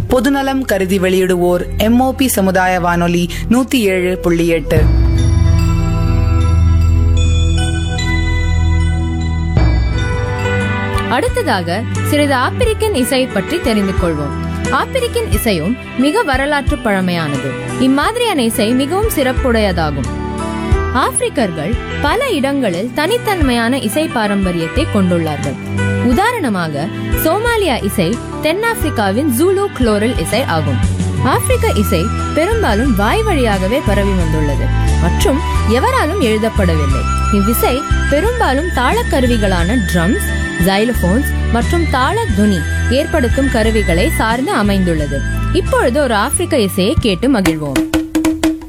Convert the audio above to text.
பொதுநலம் கருதி வெளியிடுவோர் எம்ஓபி சமுதாய வானொலி நூத்தி ஏழு புள்ளி எட்டு அடுத்ததாக சிறிது ஆப்பிரிக்கன் இசை பற்றி தெரிந்து கொள்வோம் ஆப்பிரிக்கன் இசையும் மிக வரலாற்று பழமையானது இம்மாதிரியான இசை மிகவும் சிறப்புடையதாகும் ஆப்பிரிக்கர்கள் பல இடங்களில் தனித்தன்மையான இசை பாரம்பரியத்தை கொண்டுள்ளார்கள் உதாரணமாக சோமாலியா இசை தென்னாப்பிரிக்காவின் ஜூலு குளோரல் இசை ஆகும் ஆப்பிரிக்க இசை பெரும்பாலும் வாய் வழியாகவே பரவி வந்துள்ளது மற்றும் எவராலும் எழுதப்படவில்லை இவ்விசை பெரும்பாலும் தாளக்கருவிகளான ட்ரம்ஸ் ஜைலோபோன்ஸ் மற்றும் தாள துனி ஏற்படுத்தும் கருவிகளை சார்ந்து அமைந்துள்ளது இப்பொழுது ஒரு ஆப்பிரிக்க இசையை கேட்டு மகிழ்வோம்